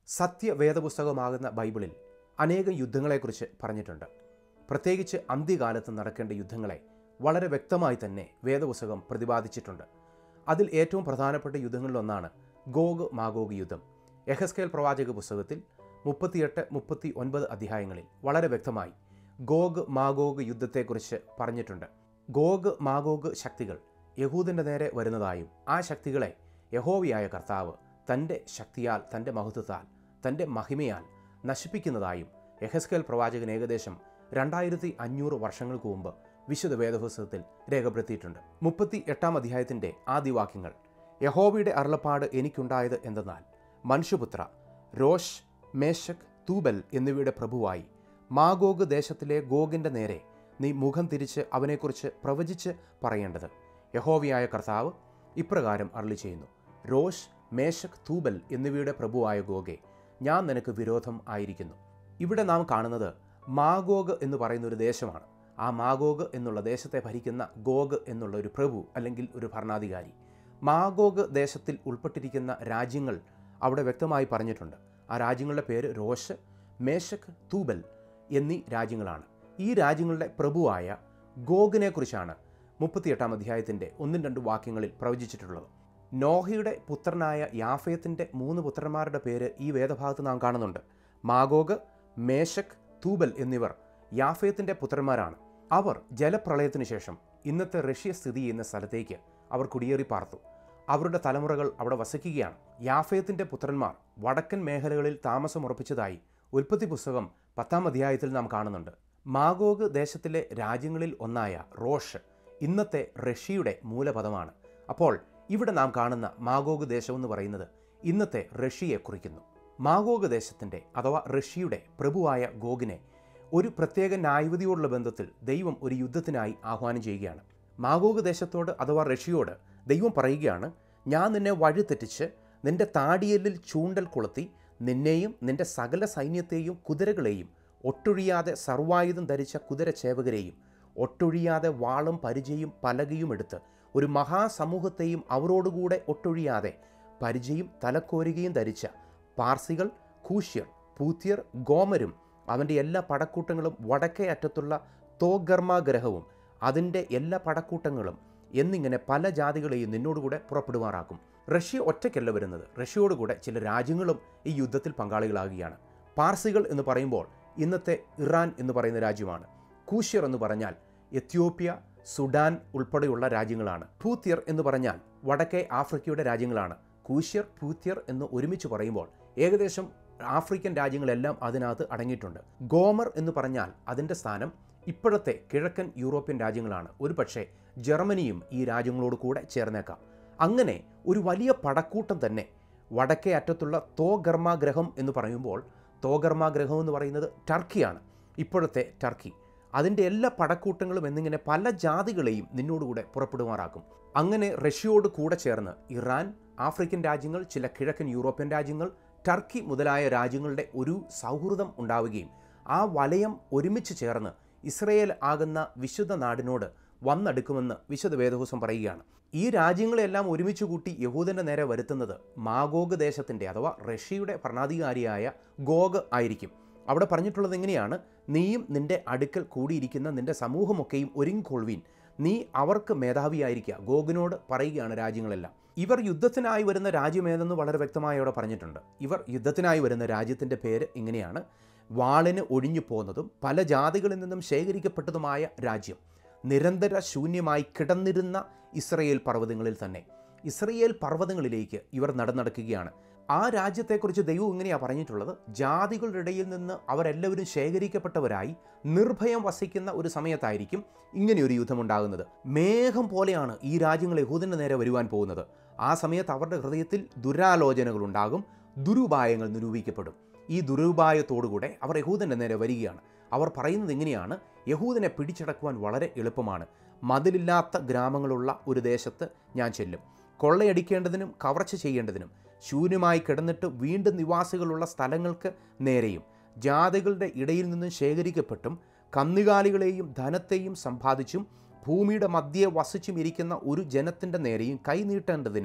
സത്യവേദപുസ്തകമാകുന്ന ബൈബിളിൽ അനേകം യുദ്ധങ്ങളെക്കുറിച്ച് പറഞ്ഞിട്ടുണ്ട് പ്രത്യേകിച്ച് അന്ത്യകാലത്ത് നടക്കേണ്ട യുദ്ധങ്ങളെ വളരെ വ്യക്തമായി തന്നെ വേദപുസ്തകം പ്രതിപാദിച്ചിട്ടുണ്ട് അതിൽ ഏറ്റവും പ്രധാനപ്പെട്ട യുദ്ധങ്ങളിലൊന്നാണ് ഗോഗ് മാഗോഗ് യുദ്ധം എഹസ്കേൽ പ്രവാചക പുസ്തകത്തിൽ മുപ്പത്തിയെട്ട് മുപ്പത്തി ഒൻപത് അധ്യായങ്ങളിൽ വളരെ വ്യക്തമായി ഗോഗ് മാഗോഗ് യുദ്ധത്തെക്കുറിച്ച് പറഞ്ഞിട്ടുണ്ട് ഗോഗ് മാഗോഗ് ശക്തികൾ യഹൂദൻ്റെ നേരെ വരുന്നതായും ആ ശക്തികളെ യഹോവയായ കർത്താവ് തൻ്റെ ശക്തിയാൽ തൻ്റെ മഹത്വത്താൽ തൻ്റെ മഹിമയാൽ നശിപ്പിക്കുന്നതായും യഹസ്കേൽ പ്രവാചകൻ ഏകദേശം രണ്ടായിരത്തി അഞ്ഞൂറ് വർഷങ്ങൾക്ക് മുമ്പ് വിശുദ്ധ വേദപുസ്തകത്തിൽ രേഖപ്പെടുത്തിയിട്ടുണ്ട് മുപ്പത്തി എട്ടാം അധ്യായത്തിൻ്റെ ആദ്യവാക്യങ്ങൾ യഹോവയുടെ അരുളപ്പാട് എനിക്കുണ്ടായത് എന്തെന്നാൽ മനുഷ്യപുത്ര രോഷ് മേശക് തൂബൽ എന്നിവയുടെ പ്രഭുവായി മാഗോഗ് ദേശത്തിലെ ഗോഗിൻ്റെ നേരെ നീ മുഖം തിരിച്ച് അവനെക്കുറിച്ച് പ്രവചിച്ച് പറയേണ്ടത് യഹോവയായ കർത്താവ് ഇപ്രകാരം അരളി ചെയ്യുന്നു രോഷ് മേശക് തൂബൽ എന്നിവയുടെ പ്രഭുവായ ഗോഗെ ഞാൻ നിനക്ക് വിരോധം ആയിരിക്കുന്നു ഇവിടെ നാം കാണുന്നത് മാഗോഗ് എന്ന് പറയുന്ന ഒരു ദേശമാണ് ആ മാഗോഗ് എന്നുള്ള ദേശത്തെ ഭരിക്കുന്ന ഗോഗ് എന്നുള്ള ഒരു പ്രഭു അല്ലെങ്കിൽ ഒരു ഭരണാധികാരി മാഗോഗ് ദേശത്തിൽ ഉൾപ്പെട്ടിരിക്കുന്ന രാജ്യങ്ങൾ അവിടെ വ്യക്തമായി പറഞ്ഞിട്ടുണ്ട് ആ രാജ്യങ്ങളുടെ പേര് രോഷ് മേശക് തൂബൽ എന്നീ രാജ്യങ്ങളാണ് ഈ രാജ്യങ്ങളുടെ പ്രഭുവായ ഗോഗിനെക്കുറിച്ചാണ് മുപ്പത്തിയെട്ടാം അധ്യായത്തിൻ്റെ ഒന്നും രണ്ട് വാക്യങ്ങളിൽ പ്രവചിച്ചിട്ടുള്ളത് നോഹയുടെ പുത്രനായ യാഫയത്തിൻ്റെ മൂന്ന് പുത്രന്മാരുടെ പേര് ഈ വേദഭാഗത്ത് നാം കാണുന്നുണ്ട് മാഗോഗ് മേശക് തൂബൽ എന്നിവർ യാഫയത്തിൻ്റെ പുത്രന്മാരാണ് അവർ ജലപ്രളയത്തിനു ശേഷം ഇന്നത്തെ റഷ്യ സ്ഥിതി ചെയ്യുന്ന സ്ഥലത്തേക്ക് അവർ കുടിയേറി പാർത്തു അവരുടെ തലമുറകൾ അവിടെ വസിക്കുകയാണ് യാഫയത്തിൻ്റെ പുത്രന്മാർ വടക്കൻ മേഖലകളിൽ താമസമുറപ്പിച്ചതായി ഉൽപ്പത്തി പുസ്തകം പത്താം അധ്യായത്തിൽ നാം കാണുന്നുണ്ട് മാഗോഗ് ദേശത്തിലെ രാജ്യങ്ങളിൽ ഒന്നായ റോഷ് ഇന്നത്തെ റഷ്യയുടെ മൂലപദമാണ് അപ്പോൾ ഇവിടെ നാം കാണുന്ന മാഗോഗ് ദേശം എന്ന് പറയുന്നത് ഇന്നത്തെ റഷ്യയെ കുറിക്കുന്നു മാഗോഗ് ദേശത്തിൻ്റെ അഥവാ റഷ്യയുടെ പ്രഭുവായ ഗോഗിനെ ഒരു പ്രത്യേക ന്യായവിധിയോടുള്ള ബന്ധത്തിൽ ദൈവം ഒരു യുദ്ധത്തിനായി ആഹ്വാനം ചെയ്യുകയാണ് മാഗോഗ് ദേശത്തോട് അഥവാ റഷ്യയോട് ദൈവം പറയുകയാണ് ഞാൻ നിന്നെ വഴിതെറ്റിച്ച് നിന്റെ താടിയലിൽ ചൂണ്ടൽ കൊളുത്തി നിന്നെയും നിന്റെ സകല സൈന്യത്തെയും കുതിരകളെയും ഒട്ടൊഴിയാതെ സർവായുധം ധരിച്ച കുതിരച്ചേവകരെയും ഒട്ടൊഴിയാതെ വാളും പരിചയും പലകയും എടുത്ത് ഒരു മഹാസമൂഹത്തെയും അവരോടുകൂടെ ഒട്ടൊഴിയാതെ പരിചയും തലക്കോരുകയും ധരിച്ച പാർസികൾ കൂശ്യർ പൂത്യർ ഗോമരും അവൻ്റെ എല്ലാ പടക്കൂട്ടങ്ങളും വടക്കേ അറ്റത്തുള്ള തോഗർമാഗ്രഹവും അതിൻ്റെ എല്ലാ പടക്കൂട്ടങ്ങളും എന്നിങ്ങനെ പല ജാതികളെയും നിന്നോടുകൂടെ പുറപ്പെടുമാറാക്കും റഷ്യ ഒറ്റയ്ക്കല്ല വരുന്നത് റഷ്യയോടുകൂടെ ചില രാജ്യങ്ങളും ഈ യുദ്ധത്തിൽ പങ്കാളികളാകുകയാണ് പാർസികൾ എന്ന് പറയുമ്പോൾ ഇന്നത്തെ ഇറാൻ എന്ന് പറയുന്ന രാജ്യമാണ് കൂശ്യർ എന്ന് പറഞ്ഞാൽ എത്യോപ്യ സുഡാൻ ഉൾപ്പെടെയുള്ള രാജ്യങ്ങളാണ് പൂത്യർ എന്ന് പറഞ്ഞാൽ വടക്കേ ആഫ്രിക്കയുടെ രാജ്യങ്ങളാണ് കൂശ്യർ പൂത്യർ എന്ന് ഒരുമിച്ച് പറയുമ്പോൾ ഏകദേശം ആഫ്രിക്കൻ രാജ്യങ്ങളെല്ലാം അതിനകത്ത് അടങ്ങിയിട്ടുണ്ട് ഗോമർ എന്ന് പറഞ്ഞാൽ അതിൻ്റെ സ്ഥാനം ഇപ്പോഴത്തെ കിഴക്കൻ യൂറോപ്യൻ രാജ്യങ്ങളാണ് ഒരുപക്ഷെ ജർമ്മനിയും ഈ രാജ്യങ്ങളോട് കൂടെ ചേർന്നേക്കാം അങ്ങനെ ഒരു വലിയ പടക്കൂട്ടം തന്നെ വടക്കേ അറ്റത്തുള്ള തോഗർമാഗ്രഹം എന്ന് പറയുമ്പോൾ തോഗർമാഗ്രഹം എന്ന് പറയുന്നത് ടർക്കിയാണ് ഇപ്പോഴത്തെ ടർക്കി അതിൻ്റെ എല്ലാ പടക്കൂട്ടങ്ങളും എന്നിങ്ങനെ പല ജാതികളെയും നിന്നോടുകൂടെ പുറപ്പെടുമാറാക്കും അങ്ങനെ റഷ്യയോട് കൂടെ ചേർന്ന് ഇറാൻ ആഫ്രിക്കൻ രാജ്യങ്ങൾ ചില കിഴക്കൻ യൂറോപ്യൻ രാജ്യങ്ങൾ ടർക്കി മുതലായ രാജ്യങ്ങളുടെ ഒരു സൗഹൃദം ഉണ്ടാവുകയും ആ വലയം ഒരുമിച്ച് ചേർന്ന് ഇസ്രയേൽ ആകുന്ന വിശുദ്ധ നാടിനോട് വന്നെടുക്കുമെന്ന് വിശുദ്ധ വേദഹൂസം പറയുകയാണ് ഈ രാജ്യങ്ങളെല്ലാം ഒരുമിച്ച് കൂട്ടി യഹൂദൻ്റെ നേരെ വരുത്തുന്നത് മാഗോഗ് ദേശത്തിൻ്റെ അഥവാ റഷ്യയുടെ ഭരണാധികാരിയായ ഗോഗ് ആയിരിക്കും അവിടെ പറഞ്ഞിട്ടുള്ളത് എങ്ങനെയാണ് നീയും നിന്റെ അടുക്കൽ കൂടിയിരിക്കുന്ന നിന്റെ സമൂഹമൊക്കെയും ഒരുങ്ങിക്കൊള്ളുവീൻ നീ അവർക്ക് മേധാവിയായിരിക്കുക ഗോഗിനോട് പറയുകയാണ് രാജ്യങ്ങളെല്ലാം ഇവർ യുദ്ധത്തിനായി വരുന്ന രാജ്യമേതെന്ന് വളരെ വ്യക്തമായി അവിടെ പറഞ്ഞിട്ടുണ്ട് ഇവർ യുദ്ധത്തിനായി വരുന്ന രാജ്യത്തിൻ്റെ പേര് ഇങ്ങനെയാണ് വാളിന് ഒഴിഞ്ഞു പോകുന്നതും പല ജാതികളിൽ നിന്നും ശേഖരിക്കപ്പെട്ടതുമായ രാജ്യം നിരന്തര ശൂന്യമായി കിടന്നിരുന്ന ഇസ്രയേൽ പർവ്വതങ്ങളിൽ തന്നെ ഇസ്രയേൽ പർവ്വതങ്ങളിലേക്ക് ഇവർ നടന്നടക്കുകയാണ് ആ രാജ്യത്തെക്കുറിച്ച് ദൈവം ഇങ്ങനെയാണ് പറഞ്ഞിട്ടുള്ളത് ജാതികളുടെ ഇടയിൽ നിന്ന് അവരെല്ലാവരും ശേഖരിക്കപ്പെട്ടവരായി നിർഭയം വസിക്കുന്ന ഒരു സമയത്തായിരിക്കും ഇങ്ങനെയൊരു യുദ്ധമുണ്ടാകുന്നത് മേഘം പോലെയാണ് ഈ രാജ്യങ്ങൾ യഹൂദൻ്റെ നേരെ വരുവാൻ പോകുന്നത് ആ സമയത്ത് അവരുടെ ഹൃദയത്തിൽ ദുരാലോചനകൾ ഉണ്ടാകും ദുരുപായങ്ങൾ നിരൂപിക്കപ്പെടും ഈ ദുരുപായത്തോടുകൂടെ അവർ യഹൂദൻ്റെ നേരെ വരികയാണ് അവർ പറയുന്നത് എങ്ങനെയാണ് യഹൂദനെ പിടിച്ചടക്കുവാൻ വളരെ എളുപ്പമാണ് മതിലില്ലാത്ത ഗ്രാമങ്ങളുള്ള ഒരു ദേശത്ത് ഞാൻ ചെല്ലും കൊള്ളയടിക്കേണ്ടതിനും കവർച്ച ചെയ്യേണ്ടതിനും ശൂന്യമായി കിടന്നിട്ട് വീണ്ടും നിവാസികളുള്ള സ്ഥലങ്ങൾക്ക് നേരെയും ജാതികളുടെ ഇടയിൽ നിന്നും ശേഖരിക്കപ്പെട്ടും കന്നുകാലികളെയും ധനത്തെയും സമ്പാദിച്ചും ഭൂമിയുടെ മധ്യേ വസിച്ചും ഇരിക്കുന്ന ഒരു ജനത്തിൻ്റെ നേരെയും കൈനീട്ടേണ്ടതിനും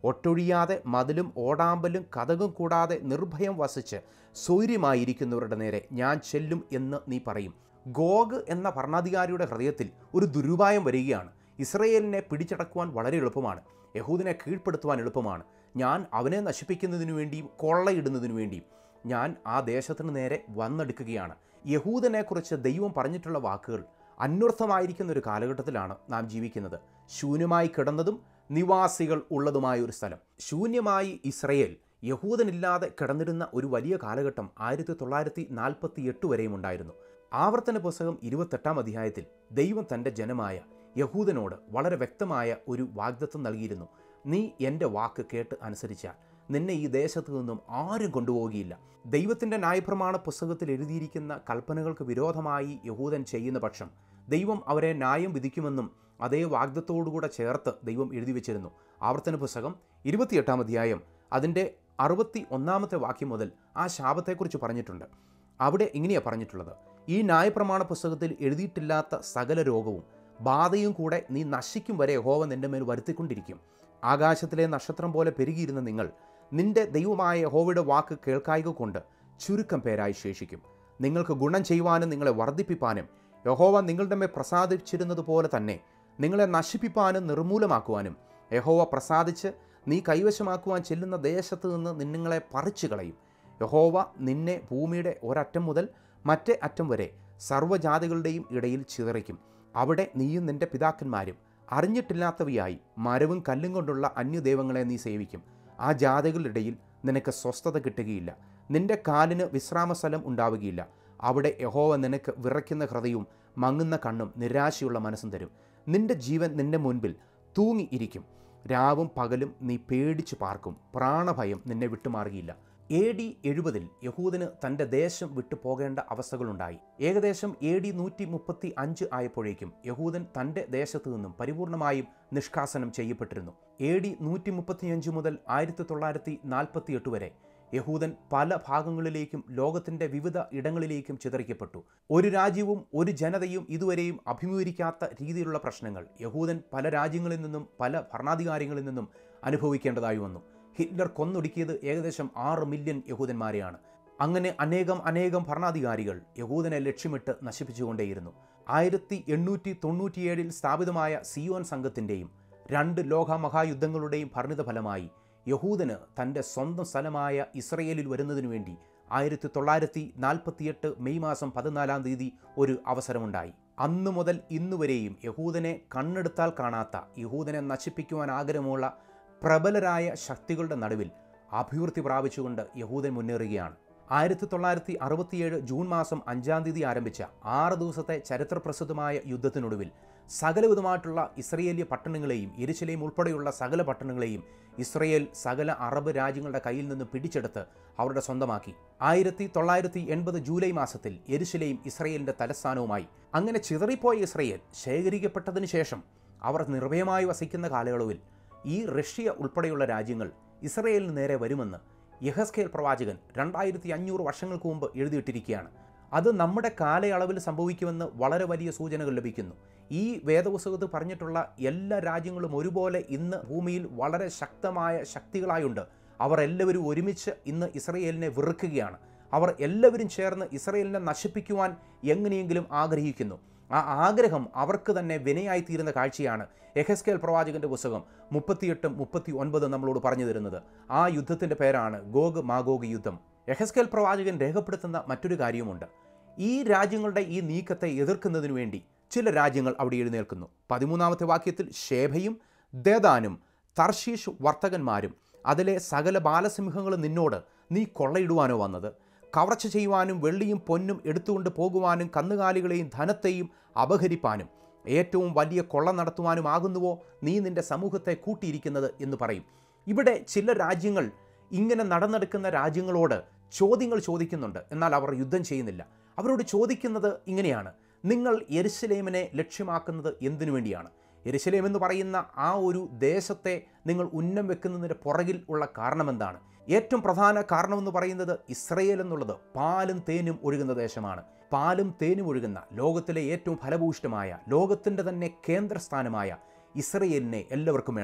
ഒട്ടൊഴിയാതെ മതിലും ഓടാമ്പലും കഥകും കൂടാതെ നിർഭയം വസിച്ച് സൗര്യമായിരിക്കുന്നവരുടെ നേരെ ഞാൻ ചെല്ലും എന്ന് നീ പറയും ഗോഗ് എന്ന ഭരണാധികാരിയുടെ ഹൃദയത്തിൽ ഒരു ദുരുപായം വരികയാണ് ഇസ്രയേലിനെ പിടിച്ചടക്കുവാൻ വളരെ എളുപ്പമാണ് യഹൂദിനെ കീഴ്പ്പെടുത്തുവാൻ എളുപ്പമാണ് ഞാൻ അവനെ നശിപ്പിക്കുന്നതിനു വേണ്ടിയും കൊള്ളയിടുന്നതിനു വേണ്ടിയും ഞാൻ ആ ദേശത്തിന് നേരെ വന്നെടുക്കുകയാണ് യഹൂദനെക്കുറിച്ച് ദൈവം പറഞ്ഞിട്ടുള്ള വാക്കുകൾ അന്വർത്ഥമായിരിക്കുന്ന ഒരു കാലഘട്ടത്തിലാണ് നാം ജീവിക്കുന്നത് ശൂന്യമായി കിടന്നതും നിവാസികൾ ഉള്ളതുമായ ഒരു സ്ഥലം ശൂന്യമായി ഇസ്രയേൽ യഹൂദനില്ലാതെ കിടന്നിരുന്ന ഒരു വലിയ കാലഘട്ടം ആയിരത്തി തൊള്ളായിരത്തി നാൽപ്പത്തി എട്ട് വരെയും ഉണ്ടായിരുന്നു ആവർത്തന പുസ്തകം ഇരുപത്തെട്ടാം അധ്യായത്തിൽ ദൈവം തൻ്റെ ജനമായ യഹൂദനോട് വളരെ വ്യക്തമായ ഒരു വാഗ്ദത്വം നൽകിയിരുന്നു നീ എൻ്റെ വാക്ക് കേട്ട് അനുസരിച്ചാൽ നിന്നെ ഈ ദേശത്തു നിന്നും ആരും കൊണ്ടുപോകുകയില്ല ദൈവത്തിൻ്റെ ന്യായപ്രമാണ പുസ്തകത്തിൽ എഴുതിയിരിക്കുന്ന കൽപ്പനകൾക്ക് വിരോധമായി യഹൂദൻ ചെയ്യുന്ന പക്ഷം ദൈവം അവരെ ന്യായം വിധിക്കുമെന്നും അതേ വാഗ്ദത്തോടുകൂടെ ചേർത്ത് ദൈവം എഴുതി വെച്ചിരുന്നു ആവർത്തന പുസ്തകം ഇരുപത്തിയെട്ടാം അധ്യായം അതിൻ്റെ അറുപത്തി ഒന്നാമത്തെ വാക്യം മുതൽ ആ ശാപത്തെക്കുറിച്ച് പറഞ്ഞിട്ടുണ്ട് അവിടെ ഇങ്ങനെയാണ് പറഞ്ഞിട്ടുള്ളത് ഈ ന്യായപ്രമാണ പുസ്തകത്തിൽ എഴുതിയിട്ടില്ലാത്ത സകല രോഗവും ബാധയും കൂടെ നീ നശിക്കും വരെ യഹോവ നിന്റെ മേൽ വരുത്തിക്കൊണ്ടിരിക്കും ആകാശത്തിലെ നക്ഷത്രം പോലെ പെരുകിയിരുന്ന നിങ്ങൾ നിന്റെ ദൈവമായ യഹോവയുടെ വാക്ക് കേൾക്കായിക കൊണ്ട് ചുരുക്കം പേരായി ശേഷിക്കും നിങ്ങൾക്ക് ഗുണം ചെയ്യുവാനും നിങ്ങളെ വർദ്ധിപ്പിപ്പാനും യഹോവ നിങ്ങളുടെ മേൽ പ്രസാദിച്ചിരുന്നത് പോലെ തന്നെ നിങ്ങളെ നശിപ്പിപ്പാനും നിർമൂലമാക്കുവാനും യഹോവ പ്രസാദിച്ച് നീ കൈവശമാക്കുവാൻ ചെല്ലുന്ന ദേശത്ത് നിന്ന് നിങ്ങളെ പറിച്ചു കളയും യഹോവ നിന്നെ ഭൂമിയുടെ ഒരറ്റം മുതൽ മറ്റേ അറ്റം വരെ സർവ്വജാതികളുടെയും ഇടയിൽ ചിതറിക്കും അവിടെ നീയും നിന്റെ പിതാക്കന്മാരും അറിഞ്ഞിട്ടില്ലാത്തവയായി മരവും കല്ലും കൊണ്ടുള്ള അന്യദൈവങ്ങളെ നീ സേവിക്കും ആ ജാതികളുടെ ഇടയിൽ നിനക്ക് സ്വസ്ഥത കിട്ടുകയില്ല നിന്റെ കാലിന് വിശ്രാമസ്ഥലം ഉണ്ടാവുകയില്ല അവിടെ യഹോവ നിനക്ക് വിറയ്ക്കുന്ന ഹൃദയവും മങ്ങുന്ന കണ്ണും നിരാശയുള്ള മനസ്സും തരും നിന്റെ ജീവൻ നിന്റെ മുൻപിൽ തൂങ്ങി ഇരിക്കും രാവും പകലും നീ പേടിച്ചു പാർക്കും പ്രാണഭയം നിന്നെ വിട്ടുമാറുകയില്ല എ ഡി എഴുപതിൽ യഹൂദന് തൻ്റെ ദേശം വിട്ടു പോകേണ്ട അവസ്ഥകളുണ്ടായി ഏകദേശം എ ഡി നൂറ്റി മുപ്പത്തി അഞ്ച് ആയപ്പോഴേക്കും യഹൂദൻ തൻ്റെ ദേശത്തു നിന്നും പരിപൂർണമായും നിഷ്കാസനം ചെയ്യപ്പെട്ടിരുന്നു എ ഡി നൂറ്റി മുപ്പത്തിയഞ്ച് മുതൽ ആയിരത്തി തൊള്ളായിരത്തി നാൽപ്പത്തി എട്ട് വരെ യഹൂദൻ പല ഭാഗങ്ങളിലേക്കും ലോകത്തിൻ്റെ വിവിധ ഇടങ്ങളിലേക്കും ചിതറിക്കപ്പെട്ടു ഒരു രാജ്യവും ഒരു ജനതയും ഇതുവരെയും അഭിമുഖീകരിക്കാത്ത രീതിയിലുള്ള പ്രശ്നങ്ങൾ യഹൂദൻ പല രാജ്യങ്ങളിൽ നിന്നും പല ഭരണാധികാരികളിൽ നിന്നും അനുഭവിക്കേണ്ടതായി വന്നു ഹിറ്റ്ലർ കൊന്നൊടുക്കിയത് ഏകദേശം ആറ് മില്യൺ യഹൂദന്മാരെയാണ് അങ്ങനെ അനേകം അനേകം ഭരണാധികാരികൾ യഹൂദനെ ലക്ഷ്യമിട്ട് നശിപ്പിച്ചുകൊണ്ടേയിരുന്നു ആയിരത്തി എണ്ണൂറ്റി തൊണ്ണൂറ്റിയേഴിൽ സ്ഥാപിതമായ സിയോൻ സംഘത്തിൻ്റെയും രണ്ട് ലോക മഹായുദ്ധങ്ങളുടെയും ഭരണിത ഫലമായി യഹൂദന് തൻ്റെ സ്വന്തം സ്ഥലമായ ഇസ്രയേലിൽ വരുന്നതിനു വേണ്ടി ആയിരത്തി തൊള്ളായിരത്തി നാൽപ്പത്തിയെട്ട് മെയ് മാസം പതിനാലാം തീയതി ഒരു അവസരമുണ്ടായി അന്നു മുതൽ ഇന്നുവരെയും യഹൂദനെ കണ്ണെടുത്താൽ കാണാത്ത യഹൂദനെ നശിപ്പിക്കുവാൻ ആഗ്രഹമുള്ള പ്രബലരായ ശക്തികളുടെ നടുവിൽ അഭിവൃദ്ധി പ്രാപിച്ചുകൊണ്ട് യഹൂദൻ മുന്നേറുകയാണ് ആയിരത്തി തൊള്ളായിരത്തി അറുപത്തിയേഴ് ജൂൺ മാസം അഞ്ചാം തീയതി ആരംഭിച്ച ആറ് ദിവസത്തെ ചരിത്രപ്രസിദ്ധമായ യുദ്ധത്തിനൊടുവിൽ സകലവിധമായിട്ടുള്ള ഇസ്രയേലിയ പട്ടണങ്ങളെയും എരിശിലെയും ഉൾപ്പെടെയുള്ള സകല പട്ടണങ്ങളെയും ഇസ്രയേൽ സകല അറബ് രാജ്യങ്ങളുടെ കയ്യിൽ നിന്ന് പിടിച്ചെടുത്ത് അവരുടെ സ്വന്തമാക്കി ആയിരത്തി തൊള്ളായിരത്തി എൺപത് ജൂലൈ മാസത്തിൽ എരിശിലെയും ഇസ്രയേലിൻ്റെ തലസ്ഥാനവുമായി അങ്ങനെ ചിതറിപ്പോയ ഇസ്രയേൽ ശേഖരിക്കപ്പെട്ടതിന് ശേഷം അവർ നിർഭയമായി വസിക്കുന്ന കാലയളവിൽ ഈ റഷ്യ ഉൾപ്പെടെയുള്ള രാജ്യങ്ങൾ ഇസ്രയേലിന് നേരെ വരുമെന്ന് യഹസ്കേൽ പ്രവാചകൻ രണ്ടായിരത്തി അഞ്ഞൂറ് വർഷങ്ങൾക്ക് മുമ്പ് എഴുതിയിട്ടിരിക്കുകയാണ് അത് നമ്മുടെ കാലയളവിൽ സംഭവിക്കുമെന്ന് വളരെ വലിയ സൂചനകൾ ലഭിക്കുന്നു ഈ വേദപുസ്തകത്തിൽ പറഞ്ഞിട്ടുള്ള എല്ലാ രാജ്യങ്ങളും ഒരുപോലെ ഇന്ന് ഭൂമിയിൽ വളരെ ശക്തമായ ശക്തികളായുണ്ട് അവർ എല്ലാവരും ഒരുമിച്ച് ഇന്ന് ഇസ്രയേലിനെ വെറുക്കുകയാണ് അവർ എല്ലാവരും ചേർന്ന് ഇസ്രയേലിനെ നശിപ്പിക്കുവാൻ എങ്ങനെയെങ്കിലും ആഗ്രഹിക്കുന്നു ആ ആഗ്രഹം അവർക്ക് തന്നെ വിനയായിത്തീരുന്ന കാഴ്ചയാണ് എഹസ്കേൽ പ്രവാചകന്റെ പുസ്തകം മുപ്പത്തിയെട്ടും മുപ്പത്തി ഒൻപതും നമ്മളോട് പറഞ്ഞു തരുന്നത് ആ യുദ്ധത്തിൻ്റെ പേരാണ് ഗോഗ് മാഗോഗ് യുദ്ധം എഹസ്കേൽ പ്രവാചകൻ രേഖപ്പെടുത്തുന്ന മറ്റൊരു കാര്യവുമുണ്ട് ഈ രാജ്യങ്ങളുടെ ഈ നീക്കത്തെ എതിർക്കുന്നതിനു വേണ്ടി ചില രാജ്യങ്ങൾ അവിടെ എഴുന്നേൽക്കുന്നു പതിമൂന്നാമത്തെ വാക്യത്തിൽ ഷേഭയും ദേദാനും തർഷീഷ് വർത്തകന്മാരും അതിലെ സകല ബാലസിംഹങ്ങളും നിന്നോട് നീ കൊള്ളയിടുവാനോ വന്നത് കവർച്ച ചെയ്യുവാനും വെള്ളിയും പൊന്നും എടുത്തുകൊണ്ട് പോകുവാനും കന്നുകാലികളെയും ധനത്തെയും അപഹരിപ്പാനും ഏറ്റവും വലിയ കൊള്ള നടത്തുവാനുമാകുന്നുവോ നീ നിന്റെ സമൂഹത്തെ കൂട്ടിയിരിക്കുന്നത് എന്ന് പറയും ഇവിടെ ചില രാജ്യങ്ങൾ ഇങ്ങനെ നടന്നെടുക്കുന്ന രാജ്യങ്ങളോട് ചോദ്യങ്ങൾ ചോദിക്കുന്നുണ്ട് എന്നാൽ അവർ യുദ്ധം ചെയ്യുന്നില്ല അവരോട് ചോദിക്കുന്നത് ഇങ്ങനെയാണ് നിങ്ങൾ യെരുശലേമിനെ ലക്ഷ്യമാക്കുന്നത് എന്തിനു വേണ്ടിയാണ് യെരുശലേം എന്ന് പറയുന്ന ആ ഒരു ദേശത്തെ നിങ്ങൾ ഉന്നം വെക്കുന്നതിൻ്റെ പുറകിൽ ഉള്ള കാരണം എന്താണ് ഏറ്റവും പ്രധാന കാരണമെന്ന് പറയുന്നത് ഇസ്രയേൽ എന്നുള്ളത് പാലും തേനും ഒഴുകുന്ന ദേശമാണ് പാലും തേനും ഒഴുകുന്ന ലോകത്തിലെ ഏറ്റവും ഫലഭൂഷ്ടമായ ലോകത്തിൻ്റെ തന്നെ കേന്ദ്രസ്ഥാനമായ ഇസ്രയേലിനെ എല്ലാവർക്കും വേണം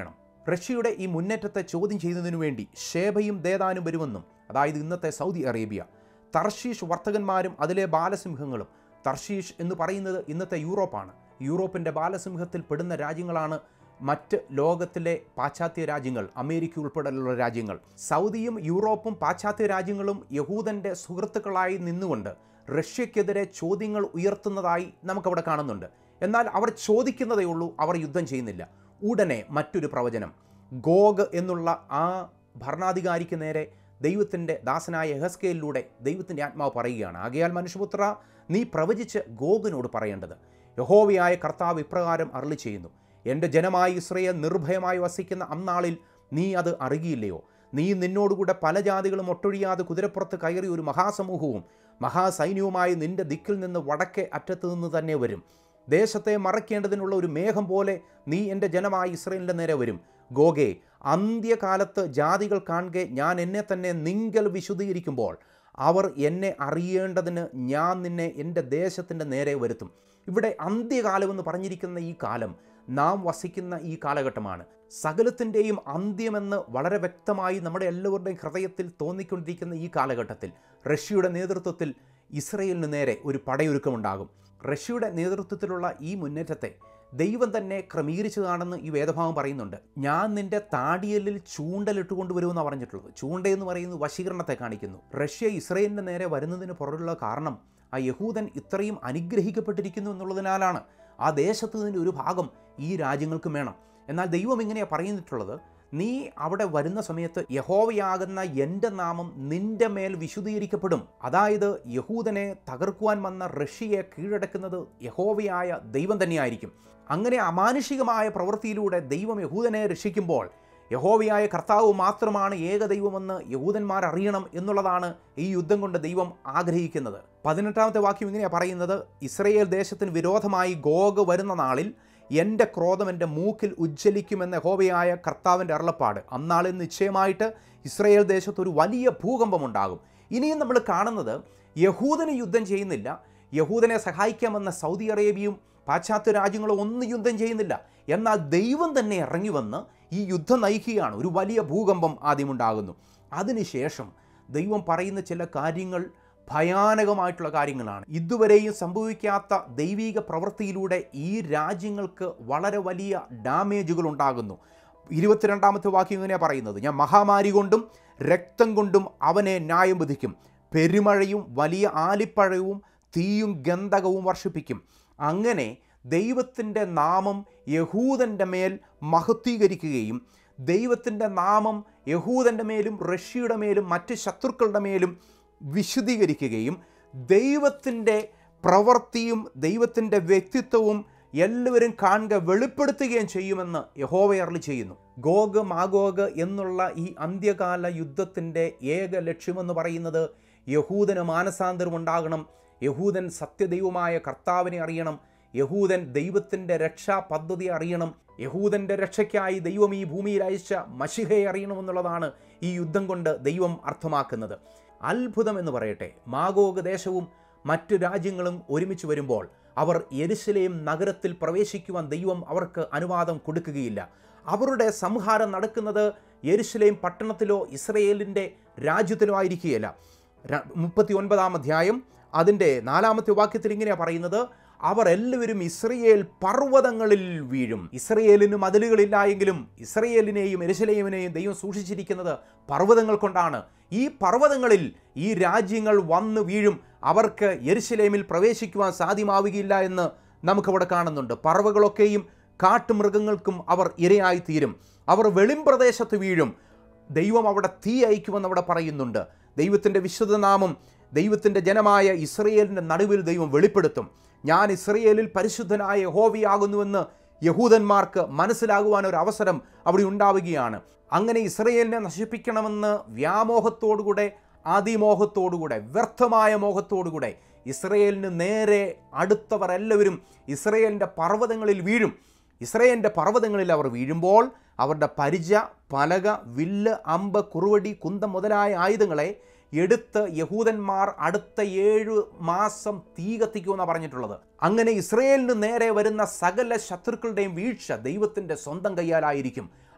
റഷ്യയുടെ ഈ മുന്നേറ്റത്തെ ചോദ്യം ചെയ്യുന്നതിനു വേണ്ടി ഷേബയും ദേദാനും വരുമെന്നും അതായത് ഇന്നത്തെ സൗദി അറേബ്യ തർഷീഷ് വർത്തകന്മാരും അതിലെ ബാലസിംഹങ്ങളും തർഷീഷ് എന്ന് പറയുന്നത് ഇന്നത്തെ യൂറോപ്പാണ് യൂറോപ്പിൻ്റെ ബാലസിംഹത്തിൽ പെടുന്ന രാജ്യങ്ങളാണ് മറ്റ് ലോകത്തിലെ പാശ്ചാത്യ രാജ്യങ്ങൾ അമേരിക്ക ഉൾപ്പെടെയുള്ള രാജ്യങ്ങൾ സൗദിയും യൂറോപ്പും പാശ്ചാത്യ രാജ്യങ്ങളും യഹൂദൻ്റെ സുഹൃത്തുക്കളായി നിന്നുകൊണ്ട് റഷ്യക്കെതിരെ ചോദ്യങ്ങൾ ഉയർത്തുന്നതായി നമുക്കവിടെ കാണുന്നുണ്ട് എന്നാൽ അവർ ചോദിക്കുന്നതേ ഉള്ളൂ അവർ യുദ്ധം ചെയ്യുന്നില്ല ഉടനെ മറ്റൊരു പ്രവചനം ഗോഗ് എന്നുള്ള ആ ഭരണാധികാരിക്ക് നേരെ ദൈവത്തിൻ്റെ ദാസനായ യഹസ്കേലിലൂടെ ദൈവത്തിൻ്റെ ആത്മാവ് പറയുകയാണ് ആകയാൽ മനുഷ്യപുത്ര നീ പ്രവചിച്ച് ഗോഗിനോട് പറയേണ്ടത് യഹോവയായ കർത്താവ് ഇപ്രകാരം അരളി ചെയ്യുന്നു എൻ്റെ ജനമായി ഇസ്രയേൽ നിർഭയമായി വസിക്കുന്ന അന്നാളിൽ നീ അത് അറിയില്ലയോ നീ നിന്നോടുകൂടെ പല ജാതികളും ഒട്ടൊഴിയാതെ കുതിരപ്പുറത്ത് കയറി ഒരു മഹാസമൂഹവും മഹാസൈന്യവുമായി നിന്റെ ദിക്കിൽ നിന്ന് വടക്കേ അറ്റത്ത് നിന്ന് തന്നെ വരും ദേശത്തെ മറയ്ക്കേണ്ടതിനുള്ള ഒരു മേഘം പോലെ നീ എൻ്റെ ജനമായി ഇസ്രയേലിൻ്റെ നേരെ വരും ഗോഗേ അന്ത്യകാലത്ത് ജാതികൾ കാണുകെ ഞാൻ എന്നെ തന്നെ നിങ്കൽ വിശുദ്ധീകരിക്കുമ്പോൾ അവർ എന്നെ അറിയേണ്ടതിന് ഞാൻ നിന്നെ എൻ്റെ ദേശത്തിൻ്റെ നേരെ വരുത്തും ഇവിടെ അന്ത്യകാലമെന്ന് പറഞ്ഞിരിക്കുന്ന ഈ കാലം നാം വസിക്കുന്ന ഈ കാലഘട്ടമാണ് സകലത്തിൻ്റെയും അന്ത്യമെന്ന് വളരെ വ്യക്തമായി നമ്മുടെ എല്ലാവരുടെയും ഹൃദയത്തിൽ തോന്നിക്കൊണ്ടിരിക്കുന്ന ഈ കാലഘട്ടത്തിൽ റഷ്യയുടെ നേതൃത്വത്തിൽ ഇസ്രയേലിന് നേരെ ഒരു പടയൊരുക്കമുണ്ടാകും റഷ്യയുടെ നേതൃത്വത്തിലുള്ള ഈ മുന്നേറ്റത്തെ ദൈവം തന്നെ ക്രമീകരിച്ചതാണെന്ന് ഈ വേദഭാവം പറയുന്നുണ്ട് ഞാൻ നിന്റെ താടിയലിൽ ചൂണ്ടലിട്ട് കൊണ്ടുവരുമെന്നാണ് പറഞ്ഞിട്ടുള്ളത് ചൂണ്ടയെന്ന് പറയുന്നത് വശീകരണത്തെ കാണിക്കുന്നു റഷ്യ ഇസ്രയേലിൻ്റെ നേരെ വരുന്നതിന് പുറകുള്ള കാരണം ആ യഹൂദൻ ഇത്രയും അനുഗ്രഹിക്കപ്പെട്ടിരിക്കുന്നു എന്നുള്ളതിനാലാണ് ആ ദേശത്ത് നിന്ന് ഒരു ഭാഗം ഈ രാജ്യങ്ങൾക്കും വേണം എന്നാൽ ദൈവം ഇങ്ങനെയാണ് പറയുന്നിട്ടുള്ളത് നീ അവിടെ വരുന്ന സമയത്ത് യഹോവയാകുന്ന എൻ്റെ നാമം നിന്റെ മേൽ വിശുദ്ധീകരിക്കപ്പെടും അതായത് യഹൂദനെ തകർക്കുവാൻ വന്ന റഷ്യയെ കീഴടക്കുന്നത് യഹോവയായ ദൈവം തന്നെയായിരിക്കും അങ്ങനെ അമാനുഷികമായ പ്രവൃത്തിയിലൂടെ ദൈവം യഹൂദനെ രക്ഷിക്കുമ്പോൾ യഹോവയായ കർത്താവ് മാത്രമാണ് ഏകദൈവമെന്ന് യഹൂദന്മാർ അറിയണം എന്നുള്ളതാണ് ഈ യുദ്ധം കൊണ്ട് ദൈവം ആഗ്രഹിക്കുന്നത് പതിനെട്ടാമത്തെ വാക്യം ഇങ്ങനെയാണ് പറയുന്നത് ഇസ്രയേൽ ദേശത്തിന് വിരോധമായി ഗോഗ് വരുന്ന നാളിൽ എൻ്റെ ക്രോധം എൻ്റെ മൂക്കിൽ ഉജ്ജ്വലിക്കുമെന്ന യഹോവയായ കർത്താവിൻ്റെ അരുളപ്പാട് അന്നാളിൽ നിശ്ചയമായിട്ട് ഇസ്രയേൽ ദേശത്ത് ഒരു വലിയ ഭൂകമ്പമുണ്ടാകും ഇനിയും നമ്മൾ കാണുന്നത് യഹൂദന് യുദ്ധം ചെയ്യുന്നില്ല യഹൂദനെ സഹായിക്കാമെന്ന സൗദി അറേബ്യയും പാശ്ചാത്യ രാജ്യങ്ങളും ഒന്നും യുദ്ധം ചെയ്യുന്നില്ല എന്നാൽ ദൈവം തന്നെ ഇറങ്ങി വന്ന് ഈ യുദ്ധം നയിക്കുകയാണ് ഒരു വലിയ ഭൂകമ്പം ആദ്യമുണ്ടാകുന്നു അതിനുശേഷം ദൈവം പറയുന്ന ചില കാര്യങ്ങൾ ഭയാനകമായിട്ടുള്ള കാര്യങ്ങളാണ് ഇതുവരെയും സംഭവിക്കാത്ത ദൈവിക പ്രവൃത്തിയിലൂടെ ഈ രാജ്യങ്ങൾക്ക് വളരെ വലിയ ഡാമേജുകൾ ഉണ്ടാകുന്നു ഇരുപത്തിരണ്ടാമത്തെ വാക്യം ഇങ്ങനെയാണ് പറയുന്നത് ഞാൻ മഹാമാരി കൊണ്ടും രക്തം കൊണ്ടും അവനെ ന്യായം വിധിക്കും പെരുമഴയും വലിയ ആലിപ്പഴവും തീയും ഗന്ധകവും വർഷിപ്പിക്കും അങ്ങനെ ദൈവത്തിൻ്റെ നാമം യഹൂദൻ്റെ മേൽ മഹത്വീകരിക്കുകയും ദൈവത്തിൻ്റെ നാമം യഹൂദൻ്റെ മേലും റഷ്യയുടെ മേലും മറ്റ് ശത്രുക്കളുടെ മേലും വിശുദ്ധീകരിക്കുകയും ദൈവത്തിൻ്റെ പ്രവൃത്തിയും ദൈവത്തിൻ്റെ വ്യക്തിത്വവും എല്ലാവരും കാണുക വെളിപ്പെടുത്തുകയും ചെയ്യുമെന്ന് യഹോവ അരളി ചെയ്യുന്നു ഗോഗ് മാഗോഗ് എന്നുള്ള ഈ അന്ത്യകാല യുദ്ധത്തിൻ്റെ ഏക ലക്ഷ്യമെന്ന് പറയുന്നത് യഹൂദന് മാനസാന്തരം ഉണ്ടാകണം യഹൂദൻ സത്യദൈവമായ കർത്താവിനെ അറിയണം യഹൂദൻ ദൈവത്തിൻ്റെ രക്ഷാ പദ്ധതി അറിയണം യഹൂദൻ്റെ രക്ഷയ്ക്കായി ദൈവം ഈ ഭൂമിയിൽ അയച്ച മഷിഹയെ അറിയണമെന്നുള്ളതാണ് ഈ യുദ്ധം കൊണ്ട് ദൈവം അർത്ഥമാക്കുന്നത് അത്ഭുതം എന്ന് പറയട്ടെ മാഗോഗ് ദേശവും മറ്റു രാജ്യങ്ങളും ഒരുമിച്ച് വരുമ്പോൾ അവർ യെരുശലേം നഗരത്തിൽ പ്രവേശിക്കുവാൻ ദൈവം അവർക്ക് അനുവാദം കൊടുക്കുകയില്ല അവരുടെ സംഹാരം നടക്കുന്നത് യെരുശലേം പട്ടണത്തിലോ ഇസ്രയേലിൻ്റെ രാജ്യത്തിലോ ആയിരിക്കുകയില്ല മുപ്പത്തി ഒൻപതാം അധ്യായം അതിൻ്റെ നാലാമത്തെ വാക്യത്തിൽ ഇങ്ങനെയാണ് പറയുന്നത് അവർ എല്ലാവരും ഇസ്രയേൽ പർവ്വതങ്ങളിൽ വീഴും ഇസ്രയേലിന് മതിലുകളില്ല എങ്കിലും ഇസ്രയേലിനെയും എരുശലേമിനെയും ദൈവം സൂക്ഷിച്ചിരിക്കുന്നത് പർവ്വതങ്ങൾ കൊണ്ടാണ് ഈ പർവ്വതങ്ങളിൽ ഈ രാജ്യങ്ങൾ വന്നു വീഴും അവർക്ക് യെരുശലേമിൽ പ്രവേശിക്കുവാൻ സാധ്യമാവുകയില്ല എന്ന് നമുക്കവിടെ കാണുന്നുണ്ട് പറവകളൊക്കെയും കാട്ടുമൃഗങ്ങൾക്കും അവർ ഇരയായി തീരും അവർ വെളിംപ്രദേശത്ത് വീഴും ദൈവം അവിടെ തീ അയക്കുമെന്ന് അവിടെ പറയുന്നുണ്ട് ദൈവത്തിൻ്റെ വിശുദ്ധനാമം ദൈവത്തിൻ്റെ ജനമായ ഇസ്രയേലിൻ്റെ നടുവിൽ ദൈവം വെളിപ്പെടുത്തും ഞാൻ ഇസ്രയേലിൽ പരിശുദ്ധനായ യഹോവയാകുന്നുവെന്ന് യഹൂദന്മാർക്ക് മനസ്സിലാകുവാൻ ഒരു അവസരം അവിടെ ഉണ്ടാവുകയാണ് അങ്ങനെ ഇസ്രയേലിനെ നശിപ്പിക്കണമെന്ന് വ്യാമോഹത്തോടുകൂടെ അതിമോഹത്തോടുകൂടെ വ്യർത്ഥമായ മോഹത്തോടുകൂടെ ഇസ്രയേലിന് നേരെ അടുത്തവർ എല്ലാവരും ഇസ്രയേലിൻ്റെ പർവ്വതങ്ങളിൽ വീഴും ഇസ്രയേലിൻ്റെ പർവ്വതങ്ങളിൽ അവർ വീഴുമ്പോൾ അവരുടെ പരിച പലക വില്ല് അമ്പ് കുറുവടി കുന്തം മുതലായ ആയുധങ്ങളെ എടുത്ത് യഹൂദന്മാർ അടുത്ത ഏഴു മാസം തീ കത്തിക്കുമെന്നാണ് പറഞ്ഞിട്ടുള്ളത് അങ്ങനെ ഇസ്രയേലിന് നേരെ വരുന്ന സകല ശത്രുക്കളുടെയും വീഴ്ച ദൈവത്തിൻ്റെ സ്വന്തം കയ്യാലായിരിക്കും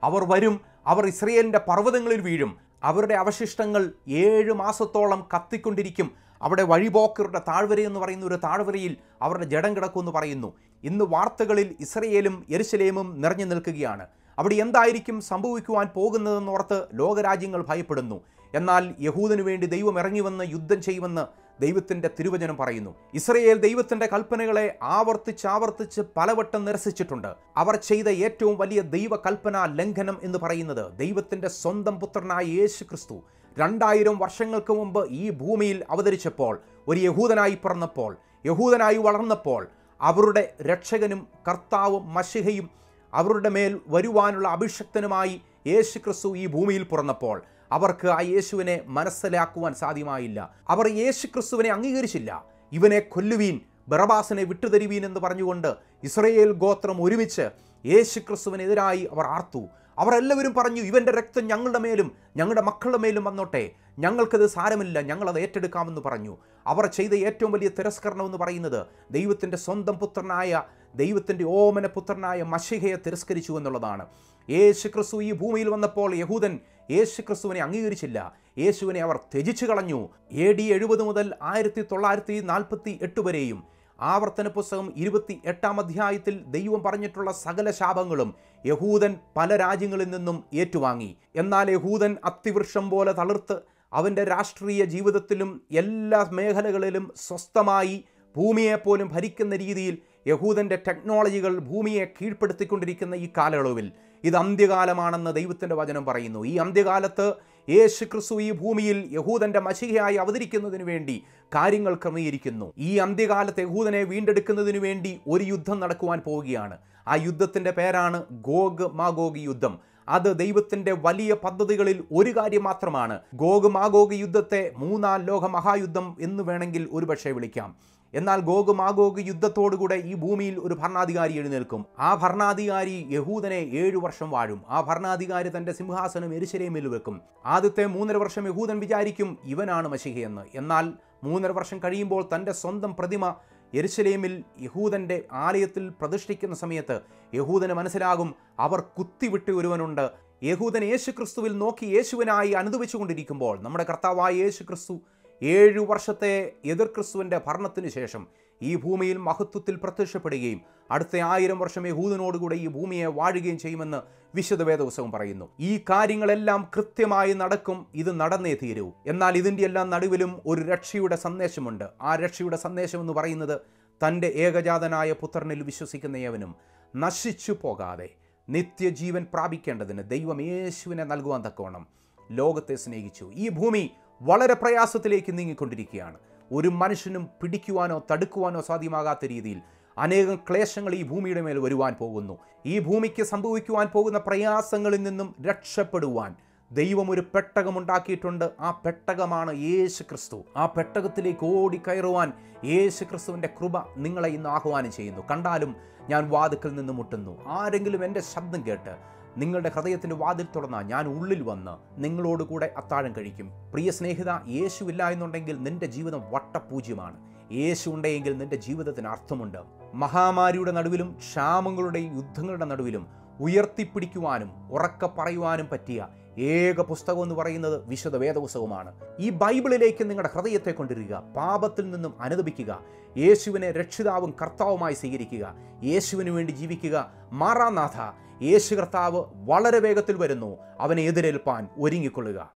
അവർ വരും അവർ ഇസ്രയേലിൻ്റെ പർവ്വതങ്ങളിൽ വീഴും അവരുടെ അവശിഷ്ടങ്ങൾ ഏഴ് മാസത്തോളം കത്തിക്കൊണ്ടിരിക്കും അവിടെ വഴിപോക്കരുടെ താഴ്വര എന്ന് പറയുന്ന ഒരു താഴ്വരയിൽ അവരുടെ ജഡം കിടക്കുമെന്ന് പറയുന്നു ഇന്ന് വാർത്തകളിൽ ഇസ്രയേലും യെരുശലേമും നിറഞ്ഞു നിൽക്കുകയാണ് അവിടെ എന്തായിരിക്കും സംഭവിക്കുവാൻ പോകുന്നതെന്നോർത്ത് ലോകരാജ്യങ്ങൾ ഭയപ്പെടുന്നു എന്നാൽ യഹൂദനു വേണ്ടി ദൈവം ഇറങ്ങി വന്ന് യുദ്ധം ചെയ്യുമെന്ന് ദൈവത്തിൻ്റെ തിരുവചനം പറയുന്നു ഇസ്രയേൽ ദൈവത്തിൻ്റെ കൽപ്പനകളെ ആവർത്തിച്ച് ആവർത്തിച്ച് പലവട്ടം നിരസിച്ചിട്ടുണ്ട് അവർ ചെയ്ത ഏറ്റവും വലിയ ദൈവ കൽപ്പന ലംഘനം എന്ന് പറയുന്നത് ദൈവത്തിൻ്റെ സ്വന്തം പുത്രനായ യേശു ക്രിസ്തു രണ്ടായിരം വർഷങ്ങൾക്ക് മുമ്പ് ഈ ഭൂമിയിൽ അവതരിച്ചപ്പോൾ ഒരു യഹൂദനായി പിറന്നപ്പോൾ യഹൂദനായി വളർന്നപ്പോൾ അവരുടെ രക്ഷകനും കർത്താവും മഷിഹയും അവരുടെ മേൽ വരുവാനുള്ള അഭിഷക്തനുമായി യേശു ക്രിസ്തു ഈ ഭൂമിയിൽ പിറന്നപ്പോൾ അവർക്ക് ആ യേശുവിനെ മനസ്സിലാക്കുവാൻ സാധ്യമായില്ല അവർ യേശു ക്രിസ്തുവിനെ അംഗീകരിച്ചില്ല ഇവനെ കൊല്ലുവീൻ ബറബാസിനെ വിട്ടുതരുവീൻ എന്ന് പറഞ്ഞുകൊണ്ട് ഇസ്രയേൽ ഗോത്രം ഒരുമിച്ച് യേശു ക്രിസ്തുവിനെതിരായി അവർ ആർത്തു അവർ എല്ലാവരും പറഞ്ഞു ഇവൻ്റെ രക്തം ഞങ്ങളുടെ മേലും ഞങ്ങളുടെ മക്കളുടെ മേലും വന്നോട്ടെ ഞങ്ങൾക്കത് സാരമില്ല ഞങ്ങളത് ഏറ്റെടുക്കാമെന്ന് പറഞ്ഞു അവർ ചെയ്ത ഏറ്റവും വലിയ തിരസ്കരണം എന്ന് പറയുന്നത് ദൈവത്തിൻ്റെ സ്വന്തം പുത്രനായ ദൈവത്തിൻ്റെ ഓമന പുത്രനായ മഷിഹയെ തിരസ്കരിച്ചു എന്നുള്ളതാണ് യേശു ക്രിസ്തു ഈ ഭൂമിയിൽ വന്നപ്പോൾ യഹൂദൻ യേശു ക്രിസ്തുവിനെ അംഗീകരിച്ചില്ല യേശുവിനെ അവർ ത്യജിച്ചു കളഞ്ഞു എ ഡി എഴുപത് മുതൽ ആയിരത്തി തൊള്ളായിരത്തി നാൽപ്പത്തി എട്ട് വരെയും ആവർത്തന പുസ്തകം ഇരുപത്തി എട്ടാം അധ്യായത്തിൽ ദൈവം പറഞ്ഞിട്ടുള്ള സകല ശാപങ്ങളും യഹൂദൻ പല രാജ്യങ്ങളിൽ നിന്നും ഏറ്റുവാങ്ങി എന്നാൽ യഹൂദൻ അത്തിവൃക്ഷം പോലെ തളിർത്ത് അവൻ്റെ രാഷ്ട്രീയ ജീവിതത്തിലും എല്ലാ മേഖലകളിലും സ്വസ്ഥമായി ഭൂമിയെപ്പോലും ഭരിക്കുന്ന രീതിയിൽ യഹൂദൻ്റെ ടെക്നോളജികൾ ഭൂമിയെ കീഴ്പ്പെടുത്തിക്കൊണ്ടിരിക്കുന്ന ഈ കാലയളവിൽ ഇത് അന്ത്യകാലമാണെന്ന് ദൈവത്തിൻ്റെ വചനം പറയുന്നു ഈ അന്ത്യകാലത്ത് യേശു ക്രിസ്തു ഈ ഭൂമിയിൽ യഹൂദൻ്റെ മഷികയായി അവതരിക്കുന്നതിന് വേണ്ടി കാര്യങ്ങൾ ക്രമീകരിക്കുന്നു ഈ അന്ത്യകാലത്ത് യഹൂദനെ വീണ്ടെടുക്കുന്നതിന് വേണ്ടി ഒരു യുദ്ധം നടക്കുവാൻ പോവുകയാണ് ആ യുദ്ധത്തിൻ്റെ പേരാണ് ഗോഗ് മാഗോഗ് യുദ്ധം അത് ദൈവത്തിൻ്റെ വലിയ പദ്ധതികളിൽ ഒരു കാര്യം മാത്രമാണ് ഗോഗ് മാഗോഗ് യുദ്ധത്തെ മൂന്നാം ലോക മഹായുദ്ധം എന്ന് വേണമെങ്കിൽ ഒരുപക്ഷെ വിളിക്കാം എന്നാൽ ഗോഗ് മാഗോഗ് യുദ്ധത്തോടുകൂടെ ഈ ഭൂമിയിൽ ഒരു ഭരണാധികാരി എഴുന്നേൽക്കും ആ ഭരണാധികാരി യഹൂദനെ ഏഴു വർഷം വാഴും ആ ഭരണാധികാരി തൻ്റെ സിംഹാസനം എരിശലേമിൽ വെക്കും ആദ്യത്തെ മൂന്നര വർഷം യഹൂദൻ വിചാരിക്കും ഇവനാണ് മഷിഹയെന്ന് എന്നാൽ മൂന്നര വർഷം കഴിയുമ്പോൾ തൻ്റെ സ്വന്തം പ്രതിമ യെരുശലേമിൽ യഹൂദൻ്റെ ആലയത്തിൽ പ്രതിഷ്ഠിക്കുന്ന സമയത്ത് യഹൂദന് മനസ്സിലാകും അവർ കുത്തിവിട്ട് ഒരുവനുണ്ട് യഹൂദൻ യേശു ക്രിസ്തുവിൽ നോക്കി യേശുവിനായി അനുദവിച്ചുകൊണ്ടിരിക്കുമ്പോൾ നമ്മുടെ കർത്താവായ യേശു ക്രിസ്തു ഏഴു വർഷത്തെ എതിർ ക്രിസ്തുവിൻ്റെ ഭരണത്തിന് ശേഷം ഈ ഭൂമിയിൽ മഹത്വത്തിൽ പ്രത്യക്ഷപ്പെടുകയും അടുത്ത ആയിരം വർഷം യഹൂദനോടുകൂടെ ഈ ഭൂമിയെ വാഴുകയും ചെയ്യുമെന്ന് വിശുദ്ധ വേദവസവും പറയുന്നു ഈ കാര്യങ്ങളെല്ലാം കൃത്യമായി നടക്കും ഇത് നടന്നേ തീരൂ എന്നാൽ ഇതിൻ്റെ എല്ലാം നടുവിലും ഒരു രക്ഷയുടെ സന്ദേശമുണ്ട് ആ രക്ഷയുടെ സന്ദേശം എന്ന് പറയുന്നത് തൻ്റെ ഏകജാതനായ പുത്രനിൽ വിശ്വസിക്കുന്ന ഏവനും നശിച്ചു പോകാതെ നിത്യജീവൻ പ്രാപിക്കേണ്ടതിന് ദൈവം യേശുവിനെ നൽകുവാൻ തക്കവണ്ണം ലോകത്തെ സ്നേഹിച്ചു ഈ ഭൂമി വളരെ പ്രയാസത്തിലേക്ക് നീങ്ങിക്കൊണ്ടിരിക്കുകയാണ് ഒരു മനുഷ്യനും പിടിക്കുവാനോ തടുക്കുവാനോ സാധ്യമാകാത്ത രീതിയിൽ അനേകം ക്ലേശങ്ങൾ ഈ ഭൂമിയുടെ മേൽ വരുവാൻ പോകുന്നു ഈ ഭൂമിക്ക് സംഭവിക്കുവാൻ പോകുന്ന പ്രയാസങ്ങളിൽ നിന്നും രക്ഷപ്പെടുവാൻ ദൈവം ഒരു പെട്ടകമുണ്ടാക്കിയിട്ടുണ്ട് ആ പെട്ടകമാണ് യേശു ക്രിസ്തു ആ പെട്ടകത്തിലേക്ക് ഓടിക്കയറുവാൻ യേശു ക്രിസ്തുവിൻ്റെ കൃപ നിങ്ങളെ ഇന്ന് ആഹ്വാനം ചെയ്യുന്നു കണ്ടാലും ഞാൻ വാതുക്കൽ നിന്ന് മുട്ടുന്നു ആരെങ്കിലും എൻ്റെ ശബ്ദം കേട്ട് നിങ്ങളുടെ ഹൃദയത്തിൻ്റെ വാതിൽ തുറന്നാൽ ഞാൻ ഉള്ളിൽ വന്ന് നിങ്ങളോട് കൂടെ അത്താഴം കഴിക്കും പ്രിയ സ്നേഹിത യേശു ഇല്ല എന്നുണ്ടെങ്കിൽ നിന്റെ ജീവിതം വട്ടപൂജ്യമാണ് യേശു ഉണ്ടെങ്കിൽ നിന്റെ ജീവിതത്തിന് അർത്ഥമുണ്ട് മഹാമാരിയുടെ നടുവിലും ക്ഷാമങ്ങളുടെയും യുദ്ധങ്ങളുടെ നടുവിലും ഉയർത്തിപ്പിടിക്കുവാനും ഉറക്കെ പറയുവാനും പറ്റിയ ഏക പുസ്തകം എന്ന് പറയുന്നത് വിശുദ്ധ വേദപുസ്തകമാണ് ഈ ബൈബിളിലേക്ക് നിങ്ങളുടെ ഹൃദയത്തെ കൊണ്ടിരിക്കുക പാപത്തിൽ നിന്നും അനുദപിക്കുക യേശുവിനെ രക്ഷിതാവും കർത്താവുമായി സ്വീകരിക്കുക യേശുവിന് വേണ്ടി ജീവിക്കുക മാറാനാഥ യേശു കർത്താവ് വളരെ വേഗത്തിൽ വരുന്നു അവനെ എതിരേൽപ്പാൻ ഒരുങ്ങിക്കൊള്ളുക